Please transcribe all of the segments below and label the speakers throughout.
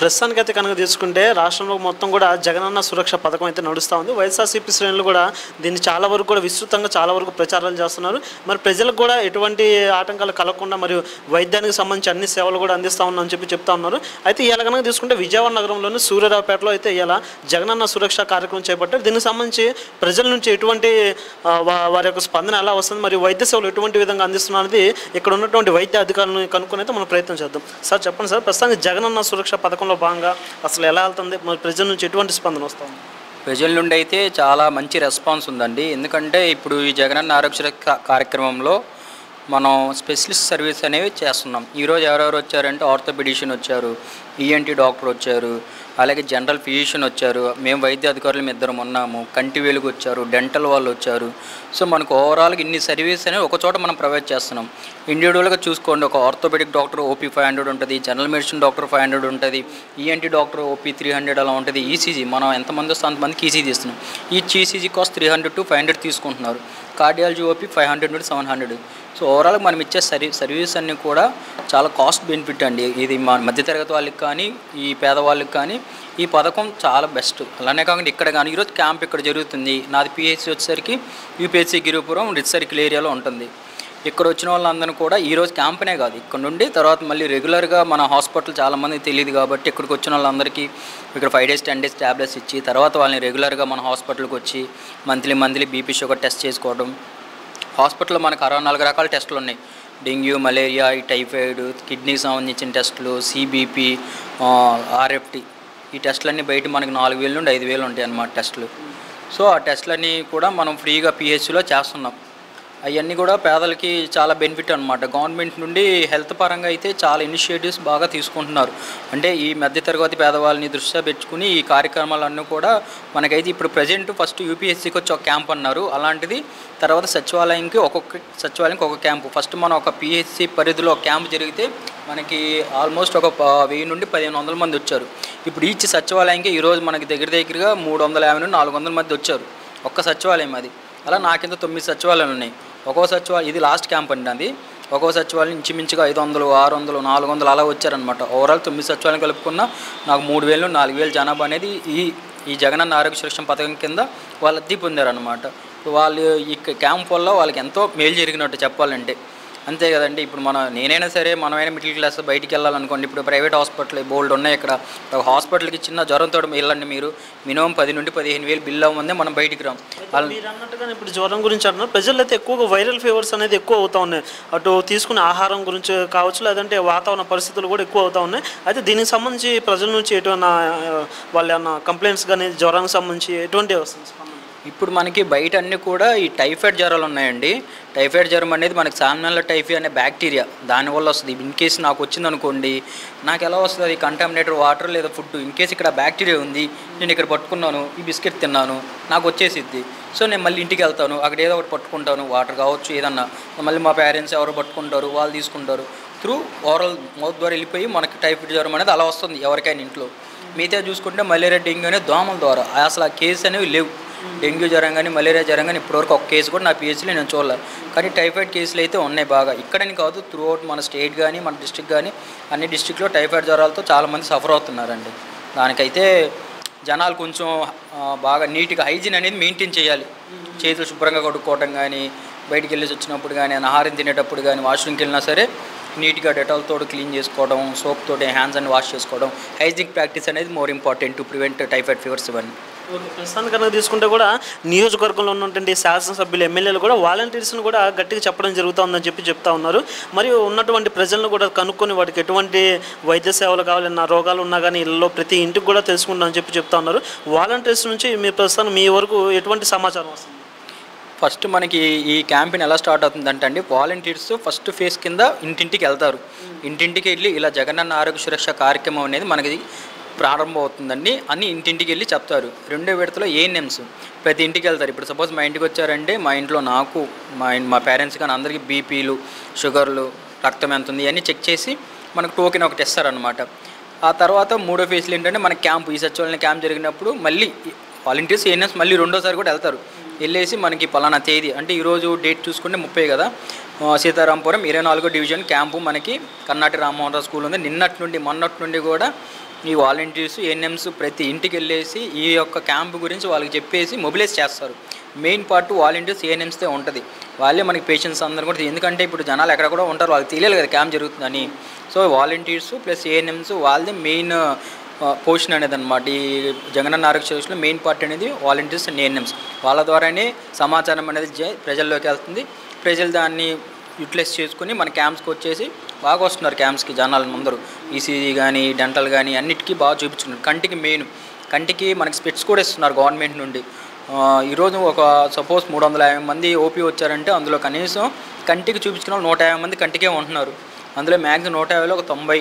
Speaker 1: ప్రస్తుతానికైతే కనుక తీసుకుంటే రాష్ట్రంలో మొత్తం కూడా జగనన్న సురక్ష పథకం అయితే నడుస్తూ ఉంది వైఎస్ఆర్సీపీ శ్రేణులు కూడా దీన్ని చాలా వరకు కూడా విస్తృతంగా చాలా వరకు ప్రచారాలు చేస్తున్నారు మరి ప్రజలకు కూడా ఎటువంటి ఆటంకాలు కలగకుండా మరియు వైద్యానికి సంబంధించి అన్ని సేవలు కూడా అందిస్తా ఉన్నామని చెప్పి చెప్తా ఉన్నారు అయితే ఇలా కనుక తీసుకుంటే విజయవాడ నగరంలోని సూర్యరావుపేటలో అయితే ఇలా జగనన్న సురక్ష కార్యక్రమం చేపట్టారు దీనికి సంబంధించి ప్రజల నుంచి ఎటువంటి ఆ, వా- వారి యొక్క స్పందన ఎలా వస్తుంది మరియు వైద్య సేవలు ఎటువంటి విధంగా అందిస్తున్నారు అనేది ఇక్కడ ఉన్నటువంటి వైద్య అధికారులను కనుక్కొని అయితే మనం ప్రయత్నం చేద్దాం సార్ చెప్పండి సార్ ప్రస్తుతానికి జగనన్న సురక్ష పథకంలో భాగంగా అసలు ఎలా వెళ్తుంది మరి ప్రజల నుంచి ఎటువంటి స్పందన వస్తుంది
Speaker 2: ప్రజల నుండి అయితే చాలా మంచి రెస్పాన్స్ ఉందండి ఎందుకంటే ఇప్పుడు ఈ జగనన్న ఆరోగ్య కా- కార్యక్రమంలో మనం స్పెషలిస్ట్ సర్వీస్ అనేవి చేస్తున్నాం ఈరోజు ఎవరెవరు వచ్చారంటే ఆర్థోపెడిషియన్ వచ్చారు ఈఎన్టీ డాక్టర్ వచ్చారు అలాగే జనరల్ ఫిజిషియన్ వచ్చారు మేము వైద్య అధికారులు ఇద్దరం ఉన్నాము కంటి వెలుగు వచ్చారు డెంటల్ వాళ్ళు వచ్చారు సో మనకు ఓవరాల్గా ఇన్ని సర్వీస్ అనేవి ఒక చోట మనం ప్రొవైడ్ చేస్తున్నాం ఇండివిజువల్గా చూసుకోండి ఒక orthopaedic doctor OP five hundred ఉంటుంది general medicine doctor five hundred ఉంటుంది ENT doctor OP three hundred అలా ఉంటుంది ఈసీజీ మనం ఎంతమంది వస్తే అంతమందికి ఈసీజీ ఇస్తున్నాం each ECG cost three hundred to five hundred తీసుకుంటున్నారు కార్డియాలజీ ఓపీ ఫైవ్ హండ్రెడ్ నుండి సెవెన్ హండ్రెడ్ సో ఓవరాల్గా మనం ఇచ్చే సర్వీ సర్వీస్ అన్నీ కూడా చాలా కాస్ట్ బెనిఫిట్ అండి ఇది మా మధ్యతరగతి వాళ్ళకి కానీ ఈ పేదవాళ్ళకి కానీ ఈ పథకం చాలా బెస్ట్ అలానే కాకుండా ఇక్కడ కానీ ఈరోజు క్యాంప్ ఇక్కడ జరుగుతుంది నాది పిహెచ్సి వచ్చేసరికి యూపీహెచ్సి గిరిపురం రిచ్ సర్కిల్ ఏరియాలో ఉంటుంది ఇక్కడ వచ్చిన వాళ్ళందరూ కూడా ఈ రోజు క్యాంపనే కాదు ఇక్కడ నుండి తర్వాత మళ్ళీ రెగ్యులర్గా మన హాస్పిటల్ చాలామంది తెలియదు కాబట్టి ఇక్కడికి వచ్చిన వాళ్ళందరికీ ఇక్కడ five days ten days tablets ఇచ్చి తర్వాత వాళ్ళని రెగ్యులర్గా మన హాస్పిటల్కి వచ్చి monthly monthly BP sugar test చేసుకోవడం హాస్పిటల్లో మనకు అరవై నాలుగు రకాల టెస్టులు ఉన్నాయి డెంగ్యూ మలేరియా ఈ టైఫాయిడ్ కిడ్నీకి సంబంధించిన టెస్టులు సిబిపి ఆర్ఎఫ్టి ఈ టెస్టులన్నీ బయట మనకి నాలుగు వేలు నుండి ఐదు వేలు ఉంటాయి అన్నమాట టెస్టులు సో ఆ టెస్టులన్నీ కూడా మనం ఫ్రీగా పిహెచ్సిలో చేస్తున్నాం అవన్నీ కూడా పేదలకి చాలా బెనిఫిట్ అనమాట గవర్నమెంట్ నుండి హెల్త్ పరంగా అయితే చాలా ఇనిషియేటివ్స్ బాగా తీసుకుంటున్నారు అంటే ఈ మధ్యతరగతి పేదవాళ్ళని దృష్ట్యా పెట్టుకుని ఈ కార్యక్రమాలన్నీ కూడా మనకైతే ఇప్పుడు ప్రజెంట్ ఫస్ట్ యూపీఎస్సీకి వచ్చి ఒక క్యాంప్ అన్నారు అలాంటిది తర్వాత సచివాలయంకి ఒక్కొక్క సచివాలయంకి ఒక క్యాంపు ఫస్ట్ మనం ఒక పిహెచ్సి పరిధిలో ఒక క్యాంప్ జరిగితే మనకి ఆల్మోస్ట్ ఒక ప- వెయ్యి నుండి పదిహేను వందల మంది వచ్చారు ఇప్పుడు ఈచ్ సచివాలయంకి ఈరోజు మనకి దగ్గర దగ్గరగా మూడు వందల యాభై నుండి నాలుగు వందల మంది వచ్చారు ఒక్క సచివాలయం అది అలా నాకింత తొమ్మిది సచివాలయాలు ఉన్నాయి ఒక్కో సచివాలయం ఇది లాస్ట్ క్యాంప్ అండి అది ఒక్కో సచివాలయం ఇంచుమించుగా ఐదు వందలు ఆరు వందలు నాలుగు వందలు అలా వచ్చారనమాట ఓవరాల్ తొమ్మిది సచివాలయం కలుపుకున్న నాకు మూడు వేలు నాలుగు వేలు జనాభా అనేది ఈ ఈ జగనన్న ఆరోగ్య సురక్షణ పథకం కింద వాళ్ళు అద్దె పొందారనమాట వాళ్ళు ఈ క్యాంప్ వల్ల వాళ్ళకి ఎంతో మేలు జరిగినట్టు చెప్పాలంటే అంతే కదండి ఇప్పుడు మన నేనైనా సరే మనమైనా మిడిల్ క్లాస్ బయటికి వెళ్ళాలనుకోండి ఇప్పుడు ప్రైవేట్ హాస్పిటల్ బోల్డ్ ఉన్నాయి ఇక్కడ ఒక హాస్పిటల్కి చిన్న జ్వరంతో వెళ్ళండి మీరు మినిమం పది నుండి పదిహేను వేలు బిల్ అవ్వమందే మనం బయటికి రాం వాళ్ళు
Speaker 1: మీరు అన్నట్టుగా ఇప్పుడు జ్వరం గురించి అంటున్నారు ప్రజలు అయితే ఎక్కువగా వైరల్ ఫీవర్స్ అనేది ఎక్కువ అవుతా ఉన్నాయి అటు తీసుకునే ఆహారం గురించి కావచ్చు లేదంటే వాతావరణ పరిస్థితులు కూడా ఎక్కువ అవుతా ఉన్నాయి అయితే దీనికి సంబంధించి ప్రజల నుంచి ఎటువంటి వాళ్ళ ఏమన్నా కంప్లైంట్స్ కానీ జ్వరానికి సంబంధించి ఎటువంటి వస్తుంది స్పందన?
Speaker 2: ఇప్పుడు మనకి బయట అన్ని కూడా ఈ టైఫాయిడ్ జ్వరాలు ఉన్నాయండి టైఫాయిడ్ జ్వరం అనేది మనకి సాల్మనెల్లా టైఫీ అనే బ్యాక్టీరియా దానివల్ల వస్తుంది ఇన్ కేసు నాకు వచ్చింది అనుకోండి నాకు ఎలా వస్తుంది అది కంటామినేటెడ్ వాటర్ లేదా ఫుడ్ ఇన్ కేసు ఇక్కడ బ్యాక్టీరియా ఉంది నేను ఇక్కడ పట్టుకున్నాను ఈ బిస్కెట్ తిన్నాను నాకు వచ్చేసిద్ది సో నేను మళ్ళీ ఇంటికి వెళ్తాను అక్కడ ఏదో ఒకటి పట్టుకుంటాను వాటర్ కావచ్చు ఏదన్నా మళ్ళీ మా పేరెంట్స్ ఎవరు పట్టుకుంటారు వాళ్ళు తీసుకుంటారు త్రూ ఓరల్ మౌత్ ద్వారా వెళ్ళిపోయి మనకి టైఫాయిడ్ జ్వరం అనేది అలా వస్తుంది ఎవరికైనా ఇంట్లో మిగతా చూసుకుంటే మలేరియా డెంగ్యూ అనేది దోమల ద్వారా అసలు ఆ కేసు అనేవి లేవు డెంగ్యూ జ్వరం కానీ మలేరియా జ్వరం కానీ ఇప్పటివరకు ఒక కేసు కూడా నా పిహెచ్లో నేను చూడలేదు కానీ టైఫాయిడ్ కేసులు అయితే ఉన్నాయి బాగా ఇక్కడని కాదు త్రూ అవుట్ మన స్టేట్ కానీ మన డిస్టిక్ కానీ అన్ని డిస్టిక్లో టైఫాయిడ్ జ్వరాలతో చాలామంది సఫర్ అవుతున్నారండి దానికైతే జనాలు కొంచెం ఆ, బాగా నీట్గా హైజీన్ అనేది మెయింటైన్ చేయాలి చేతులు శుభ్రంగా కడుక్కోవటం కానీ బయటికి వెళ్ళేసి వచ్చినప్పుడు కానీ ఏమైనా ఆహారం తినేటప్పుడు కానీ వాష్రూమ్కి వెళ్ళినా సరే నీట్గా డెటాల్ తోటి క్లీన్ చేసుకోవడం సోప్ తోటి హ్యాండ్స్ అండ్ వాష్ చేసుకోవడం హైజీనిక్ ప్రాక్టీస్ అనేది more important to prevent typhoid fevers ఇవన్నీ
Speaker 1: ఓకే ప్రస్తుతానికి కనుక తీసుకుంటే కూడా నియోజకవర్గంలో ఉన్నటువంటి శాసనసభ్యులు ఎమ్మెల్యేలు కూడా వాలంటీర్స్ని కూడా గట్టిగా చెప్పడం జరుగుతుందని చెప్పి చెప్తా ఉన్నారు మరియు ఉన్నటువంటి ప్రజలను కూడా కనుక్కొని వాటికి ఎటువంటి వైద్య సేవలు కావాలన్నా రోగాలు ఉన్నా కానీ ఇళ్ళలో ప్రతి ఇంటికి కూడా తెలుసుకుంటామని చెప్పి చెప్తా ఉన్నారు వాలంటీర్స్ నుంచి మీ ప్రస్తుతం మీ వరకు ఎటువంటి సమాచారం వస్తుంది
Speaker 2: ఫస్ట్ మనకి ఈ క్యాంపెయిన్ ఎలా స్టార్ట్ అవుతుందంటే అండి వాలంటీర్స్ ఫస్ట్ ఫేజ్ కింద ఇంటింటికి వెళ్తారు ఇంటింటికి వెళ్ళి ఇలా జగనన్న ఆరోగ్య సురక్ష కార్యక్రమం అనేది మనకి ప్రారంభం అవుతుందండి అని ఇంటింటికి వెళ్ళి చెప్తారు రెండో విడతలో ఏఎన్ఎమ్స్ ప్రతి ఇంటికి వెళ్తారు ఇప్పుడు సపోజ్ మా ఇంటికి వచ్చారంటే మా ఇంట్లో నాకు మా ఇన్- మా పేరెంట్స్ కానీ అందరికీ బీపీలు షుగర్లు రక్తం ఎంత ఉంది ఇవన్నీ చెక్ చేసి మనకు టోకెన్ ఒకటి ఇస్తారనమాట ఆ తర్వాత మూడో ఫేజ్లో ఏంటంటే మన క్యాంప్ ఈ సచివాలయం క్యాంప్ జరిగినప్పుడు మళ్ళీ వాలంటీర్స్ ఏఎన్ఎస్ మళ్ళీ రెండోసారి కూడా వెళ్తారు వెళ్ళేసి మనకి పలానా తేదీ అంటే ఈరోజు డేట్ చూసుకుంటే ముప్పై కదా ఆ, సీతారాంపురం ఇరవై నాలుగో డివిజన్ క్యాంపు మనకి కర్ణాటక రామ్మోహన్ రావు స్కూల్ ఉంది నిన్నటి నుండి మొన్నటి నుండి కూడా ఈ వాలంటీర్స్ ఏఎన్ఎంస్ ప్రతి ఇంటికి వెళ్ళేసి ఈ యొక్క క్యాంప్ గురించి వాళ్ళకి చెప్పేసి మొబిలైజ్ చేస్తారు మెయిన్ పార్ట్ వాలంటీర్స్ ఏఎన్ఎంస్తో ఉంటుంది వాళ్ళే మనకి పేషెంట్స్ అందరూ కూడా ఎందుకంటే ఇప్పుడు జనాలు ఎక్కడ కూడా ఉంటారు వాళ్ళకి తెలియాలి కదా క్యాంప్ జరుగుతుందని సో వాలంటీర్స్ ప్లస్ ఏఎన్ఎంస్ వాళ్ళది మెయిన్ పోర్షన్ అనేది అనమాట ఈ జగనన్న ఆరోగ్య సర్వీస్లో మెయిన్ పార్ట్ అనేది వాలంటీర్స్ అండ్ ఏఎన్ఎంస్ వాళ్ళ ద్వారానే సమాచారం అనేది జ- ప్రజల్లోకి వెళ్తుంది ప్రజలు దాన్ని యూటిలైజ్ చేసుకుని మన క్యాంప్స్కి వచ్చేసి బాగా వస్తున్నారు క్యాంప్స్కి జనాలు అందరూ ఈసీజీ కానీ డెంటల్ కానీ అన్నిటికీ బాగా చూపించుకున్నారు కంటికి మెయిన్ కంటికి మనకి స్పెట్స్ కూడా ఇస్తున్నారు గవర్నమెంట్ నుండి ఆ, ఈరోజు ఒక సపోజ్ మూడు వందల యాభై మంది ఓపీ వచ్చారంటే అందులో కనీసం కంటికి చూపించుకున్న వాళ్ళు నూట యాభై మంది కంటికే ఉంటున్నారు అందులో మ్యాక్సిమం నూట యాభైలో ఒక తొంభై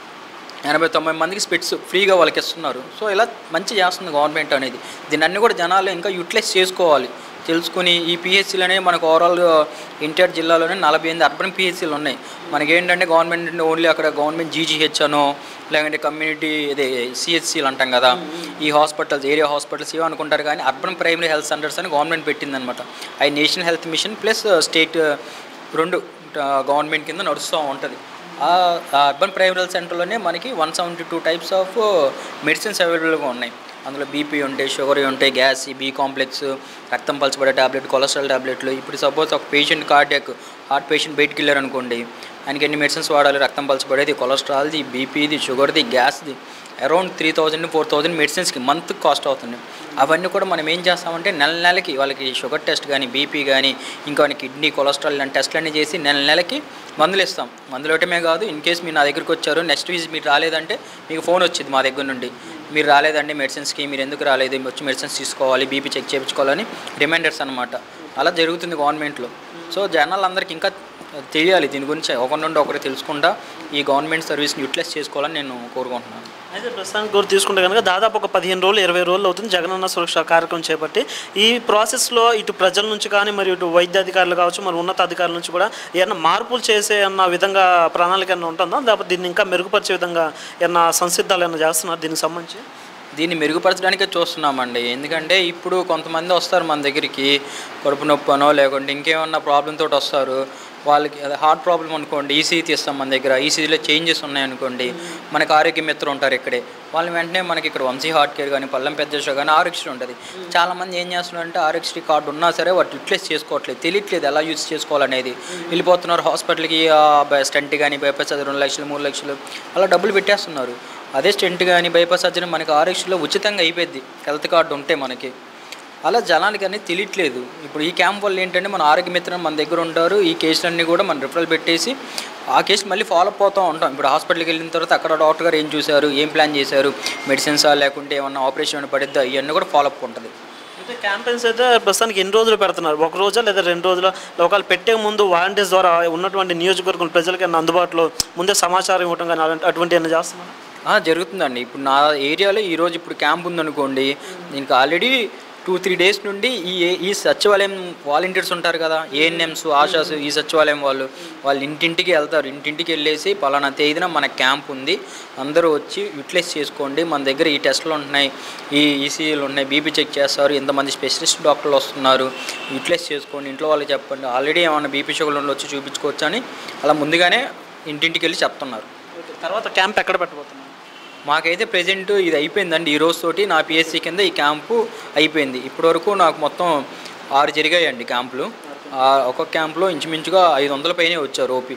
Speaker 2: ఎనభై తొంభై మందికి స్పెట్స్ ఫ్రీగా వాళ్ళకి ఇస్తున్నారు సో ఇలా మంచి చేస్తుంది గవర్నమెంట్ అనేది దీన్ని అన్ని కూడా జనాలు ఇంకా యూటిలైజ్ చేసుకోవాలి తెలుసుకుని ఈ పిహెచ్సీలు అనేవి మనకు ఓవరాల్ ఎన్టీఆర్ జిల్లాలోనే నలభై ఎనిమిది అర్బన్ పిహెచ్సీలు ఉన్నాయి మనకి ఏంటంటే గవర్నమెంట్ నుండి ఓన్లీ అక్కడ గవర్నమెంట్ జీజీహెచ్ అనో లేదంటే కమ్యూనిటీ ఇదే సిహెచ్సీలు అంటాం కదా ఈ హాస్పిటల్స్ ఏరియా హాస్పిటల్స్ ఇవి అనుకుంటారు కానీ అర్బన్ ప్రైమరీ హెల్త్ సెంటర్స్ అని గవర్నమెంట్ పెట్టిందనమాట అవి national health mission plus state రెండు గవర్నమెంట్ కింద నడుస్తూ ఉంటుంది ఆ ఆ అర్బన్ ప్రైమరీ హెల్త్ సెంటర్లోనే మనకి one seventy two types of medicines అవైలబుల్గా ఉన్నాయి అందులో బీపీ ఉంటాయి షుగర్ ఉంటాయి గ్యాస్ బీ కాంప్లెక్స్ రక్తం పలచబడే టాబ్లెట్ కొలెస్ట్రాల్ టాబ్లెట్లు ఇప్పుడు సపోజ్ ఒక పేషెంట్ కార్డియాక్ హార్ట్ పేషెంట్ బయటికి వెళ్ళారు అనుకోండి ఆయనకి ఎన్ని మెడిసిన్స్ వాడాలి రక్తం పలచబడేది కొలెస్ట్రాల్ది బీపీది షుగర్ది గ్యాస్ది around three thousand four thousand మెడిసిన్స్కి మంత్ కాస్ట్ అవుతుంది అవన్నీ కూడా మనం ఏం చేస్తామంటే నెల నెలకి వాళ్ళకి షుగర్ టెస్ట్ కానీ బీపీ కానీ ఇంకా కిడ్నీ కొలెస్ట్రాల్ ఇలాంటి టెస్ట్లు చేసి నెల నెలకి మందులు ఇస్తాం మందులు ఇవ్వటమే కాదు ఇన్ కేస్ మీరు నా దగ్గరికి వచ్చారు నెక్స్ట్ వీక్ మీరు రాలేదంటే మీకు ఫోన్ వచ్చింది మా దగ్గర నుండి మీరు రాలేదండి మెడిసిన్స్కి మీరు ఎందుకు రాలేదు వచ్చి మెడిసిన్స్ తీసుకోవాలి బీపీ చెక్ చేయించుకోవాలని రిమైండర్స్ అనమాట అలా జరుగుతుంది గవర్నమెంట్లో సో జనాలందరికీ ఇంకా తెలియాలి దీని గురించి ఒకరి నుండి ఒకరు తెలుసుకుంటా ఈ గవర్నమెంట్ సర్వీస్ని యూటిలైజ్ చేసుకోవాలని నేను కోరుకుంటున్నాను
Speaker 1: అయితే ప్రస్తుతానికి కూడా తీసుకుంటే కనుక దాదాపు ఒక పదిహేను రోజులు ఇరవై రోజులు అవుతుంది జగనన్న సురక్ష కార్యక్రమం చేపట్టి ఈ ప్రాసెస్లో ఇటు ప్రజల నుంచి కానీ మరి ఇటు వైద్య అధికారులు కావచ్చు మరి ఉన్నతాధికారుల నుంచి కూడా ఏమన్నా మార్పులు చేసే అన్న విధంగా ప్రణాళిక ఏమన్నా ఉంటుందా లేకపోతే దీన్ని ఇంకా మెరుగుపరిచే విధంగా ఏమన్నా సంసిద్ధాలు ఏమన్నా చేస్తున్నారు దీనికి సంబంధించి
Speaker 2: దీన్ని మెరుగుపరచడానికే చూస్తున్నామండి ఎందుకంటే ఇప్పుడు కొంతమంది వస్తారు మన దగ్గరికి కడుపు నొప్పనో లేకుంటే ఇంకేమన్నా ప్రాబ్లం తోటి వస్తారు వాళ్ళకి అదే హార్ట్ ప్రాబ్లం అనుకోండి ఈసీ తీస్తాం మన దగ్గర ఈసీలో చేంజెస్ ఉన్నాయనుకోండి మనకి ఆరోగ్య మిత్రులు ఉంటారు ఇక్కడే వాళ్ళని వెంటనే మనకి ఇక్కడ వంశీ హార్ట్ కేర్ కానీ పల్లెం పెద్ద షో కానీ ఆరోగ్యశ్రీ ఉంటుంది చాలామంది ఏం చేస్తున్నారంటే ఆరోగ్యశ్రీ కార్డు ఉన్నా సరే వాటి యూటిలైజ్ చేసుకోవట్లేదు తెలియట్లేదు ఎలా యూజ్ చేసుకోవాలనేది వెళ్ళిపోతున్నారు హాస్పిటల్కి స్టంట్ కానీ బైపాస్ అది రెండు లక్షలు మూడు లక్షలు అలా డబ్బులు పెట్టేస్తున్నారు అదే స్టెంట్ కానీ బైపాస్ సర్జరీ మనకి ఆరోగ్యశ్రీలో ఉచితంగా అయిపోద్ది హెల్త్ కార్డు ఉంటే మనకి అలా జనానికి అనేది తెలియట్లేదు ఇప్పుడు ఈ క్యాంప్ వల్ల ఏంటంటే మన ఆరోగ్య మిత్రులు మన దగ్గర ఉంటారు ఈ కేసులన్నీ కూడా మనం రిఫరల్ పెట్టేసి ఆ కేసు మళ్ళీ ఫాలో అప్ అవుతూ ఉంటాం ఇప్పుడు హాస్పిటల్కి వెళ్ళిన తర్వాత అక్కడ డాక్టర్ గారు ఏం చూశారు ఏం ప్లాన్ చేశారు మెడిసిన్సా లేకుంటే ఏమన్నా ఆపరేషన్ ఏమైనా పడిద్దా ఇవన్నీ కూడా ఫాలో అప్ ఉంటుంది
Speaker 1: అయితే క్యాంపెయిన్స్ అయితే ప్రస్తుతానికి ఎన్ని రోజులు పెడుతున్నారు ఒక రోజా లేదా రెండు రోజుల ఒకవేళ పెట్టే ముందు వాలంటీర్స్ ద్వారా ఉన్నటువంటి నియోజకవర్గం ప్రజలకి ఏమన్నా అందుబాటులో ముందే సమాచారం ఇవ్వడం కానీ అలాంటి అటువంటి ఏమైనా చేస్తున్నారు
Speaker 2: ఆ, జరుగుతుందండి ఇప్పుడు నా ఏరియాలో ఈరోజు ఇప్పుడు క్యాంప్ ఉందనుకోండి దీనికి ఆల్రెడీ టూ త్రీ డేస్ నుండి ఈ ఈ సచివాలయం వాలంటీర్స్ ఉంటారు కదా ఏఎన్ఎంస్ ఆశాస్ ఈ సచివాలయం వాళ్ళు వాళ్ళు ఇంటింటికి వెళ్తారు ఇంటింటికి వెళ్ళేసి పలానా తేదీన మన క్యాంప్ ఉంది అందరూ వచ్చి యూటిలైజ్ చేసుకోండి మన దగ్గర ఈ టెస్టులు ఉంటున్నాయి ఈ ఈసీఈలు ఉన్నాయి బీపీ చెక్ చేస్తారు ఇంతమంది స్పెషలిస్ట్ డాక్టర్లు వస్తున్నారు యూటిలైజ్ చేసుకోండి ఇంట్లో వాళ్ళకి చెప్పండి ఆల్రెడీ ఏమైనా బీపీ షుగర్లు వచ్చి చూపించుకోవచ్చు అని అలా ముందుగానే ఇంటింటికి వెళ్ళి చెప్తున్నారు
Speaker 1: తర్వాత క్యాంప్ ఎక్కడ పెట్టబోతున్నారు
Speaker 2: మాకైతే ప్రెజెంట్ ఇది అయిపోయిందండి ఈ రోజు తోటి నా పిఎస్సి కింద ఈ క్యాంపు అయిపోయింది ఇప్పటివరకు నాకు మొత్తం ఆరు జరిగాయండి క్యాంపులు ఆ ఒక్కొక్క క్యాంపులో ఇంచుమించుగా ఐదు వందల పైనే వచ్చారు ఓపీ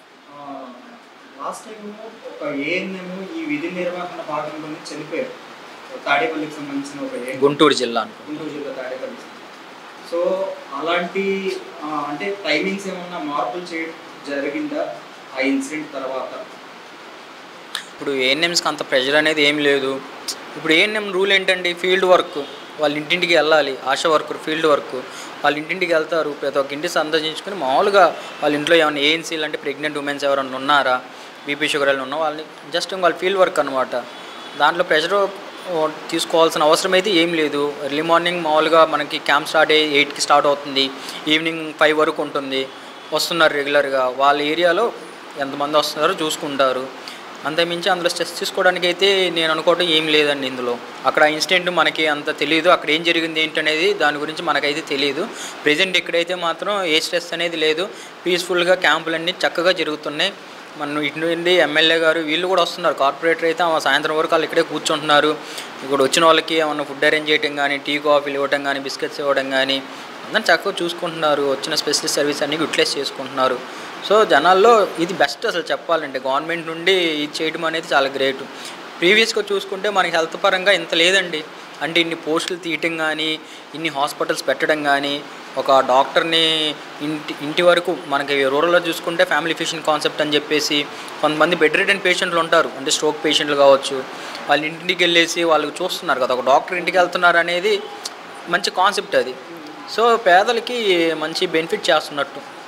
Speaker 3: లాస్ట్ టైం ఒక ఏఎన్ఎం ఈ విధి నిర్వహణ భాగంలోనే చనిపోయారు తాడేపల్లికి సంబంధించిన ఒక ఏ
Speaker 2: గుంటూరు జిల్లా అనుకో
Speaker 3: గుంటూరు జిల్లా తాడేపల్లి సో అలాంటి ఆ, అంటే టైమింగ్స్ ఏమన్నా మార్పులు చేయడం జరిగిందా ఆ ఇన్సిడెంట్ తర్వాత
Speaker 2: ఇప్పుడు ఏఎన్ఎంస్కి అంత ప్రెషర్ అనేది ఏం లేదు ఇప్పుడు ఏఎన్ఎం రూల్ ఏంటండి ఫీల్డ్ వర్క్ వాళ్ళ ఇంటింటికి వెళ్ళాలి ఆశా వర్కర్ ఫీల్డ్ వర్క్ వాళ్ళ ఇంటింటికి వెళ్తారు ప్రతి ఒక్క ఇంటి సందర్శించుకుని మామూలుగా వాళ్ళ ఇంట్లో ఏమైనా ఏఎన్సీలు అంటే ప్రెగ్నెంట్ ఉమెన్స్ ఎవరైనా ఉన్నారా బీపీ షుగర్ ఉన్న వాళ్ళని జస్ట్ వాళ్ళ ఫీల్డ్ వర్క్ అనమాట దాంట్లో ప్రెషర్ తీసుకోవాల్సిన అవసరం అయితే ఏం లేదు ఎర్లీ మార్నింగ్ మామూలుగా మనకి క్యాంప్ స్టార్ట్ అయ్యి ఎయిట్కి స్టార్ట్ అవుతుంది ఈవినింగ్ ఫైవ్ వరకు ఉంటుంది వస్తున్నారు రెగ్యులర్గా వాళ్ళ ఏరియాలో ఎంతమంది వస్తున్నారో చూసుకుంటారు అంతమించి అందులో స్ట్రెస్ తీసుకోవడానికి అయితే నేను అనుకోవటం ఏం లేదండి ఇందులో అక్కడ ఇన్సిడెంట్ మనకి అంత తెలియదు అక్కడ ఏం జరిగింది ఏంటనేది దాని గురించి మనకైతే తెలియదు ప్రజెంట్ ఇక్కడైతే మాత్రం ఏ స్ట్రెస్ అనేది లేదు పీస్ఫుల్గా క్యాంపులన్నీ చక్కగా జరుగుతున్నాయి మన ఇటు నుండి ఎమ్మెల్యే గారు వీళ్ళు కూడా వస్తున్నారు కార్పొరేటర్ అయితే ఆ సాయంత్రం వరకు వాళ్ళు ఇక్కడే కూర్చుంటున్నారు ఇక్కడ వచ్చిన వాళ్ళకి ఏమన్నా ఫుడ్ అరేంజ్ చేయడం కానీ టీ కాఫీలు ఇవ్వడం కానీ బిస్కెట్స్ ఇవ్వడం కానీ అందరం చక్కగా చూసుకుంటున్నారు వచ్చిన స్పెషలిస్ట్ సర్వీస్ అన్ని యూటిలైజ్ చేసుకుంటున్నారు సో జనాల్లో ఇది బెస్ట్ అసలు చెప్పాలంటే గవర్నమెంట్ నుండి ఇది చేయడం అనేది చాలా గ్రేట్ ప్రీవియస్గా చూసుకుంటే మనకి హెల్త్ పరంగా ఇంత లేదండి అంటే ఇన్ని పోస్టులు తీయటం కానీ ఇన్ని హాస్పిటల్స్ పెట్టడం కానీ ఒక డాక్టర్ని ఇంటి ఇంటి వరకు మనకి రూరల్లో చూసుకుంటే ఫ్యామిలీ ఫిషన్ కాన్సెప్ట్ అని చెప్పేసి కొంతమంది బెడ్ రిటర్న్ పేషెంట్లు ఉంటారు అంటే స్ట్రోక్ పేషెంట్లు కావచ్చు వాళ్ళ ఇంటికి వెళ్ళేసి వాళ్ళకి చూస్తున్నారు కదా ఒక డాక్టర్ ఇంటికి వెళ్తున్నారు అనేది మంచి కాన్సెప్ట్ అది సో పేదలకి మంచి బెనిఫిట్ చేస్తున్నట్టు